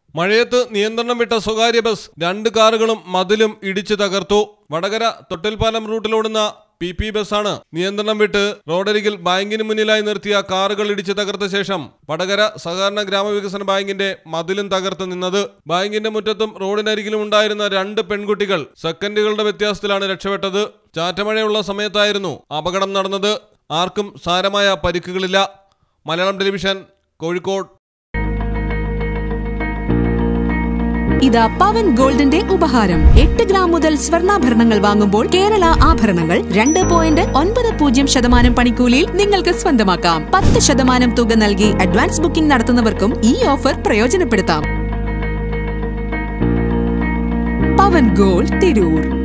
മഴയത്ത് നിയന്ത്രണം വിട്ട സ്വകാര്യ ബസ് രണ്ട് കാറുകളും മതിലും ഇടിച്ചു തകർത്തു വടകര തൊട്ടിൽപ്പാലം റൂട്ടിലോടുന്ന പി പി ബസ്സാണ് നിയന്ത്രണം വിട്ട് റോഡരികിൽ ബാങ്കിന് മുന്നിലായി നിർത്തിയ കാറുകൾ ഇടിച്ചു തകർത്ത ശേഷം വടകര സഹകരണ ഗ്രാമവികസന ബാങ്കിന്റെ മതിലും തകർത്ത് നിന്നത് ബാങ്കിന്റെ മുറ്റത്തും റോഡിനരികിലും ഉണ്ടായിരുന്ന രണ്ട് പെൺകുട്ടികൾ സെക്കൻഡുകളുടെ വ്യത്യാസത്തിലാണ് രക്ഷപ്പെട്ടത് ചാറ്റമഴയുള്ള സമയത്തായിരുന്നു അപകടം നടന്നത് ആർക്കും സാരമായ പരിക്കുകളില്ല മലയാളം ടെലിവിഷൻ കോഴിക്കോട് ഇതാ പവൻ ഗോൾഡിന്റെ ഉപഹാരം എട്ട് ഗ്രാം മുതൽ സ്വർണ്ണാഭരണങ്ങൾ വാങ്ങുമ്പോൾ കേരള ആഭരണങ്ങൾ രണ്ട് പോയിന്റ് ഒൻപത് പൂജ്യം ശതമാനം പണിക്കൂലിയിൽ നിങ്ങൾക്ക് സ്വന്തമാക്കാം പത്ത് ശതമാനം തുക നൽകി അഡ്വാൻസ് ബുക്കിംഗ് നടത്തുന്നവർക്കും ഈ ഓഫർ പ്രയോജനപ്പെടുത്താം പവൻ ഗോൾഡ് തിരൂർ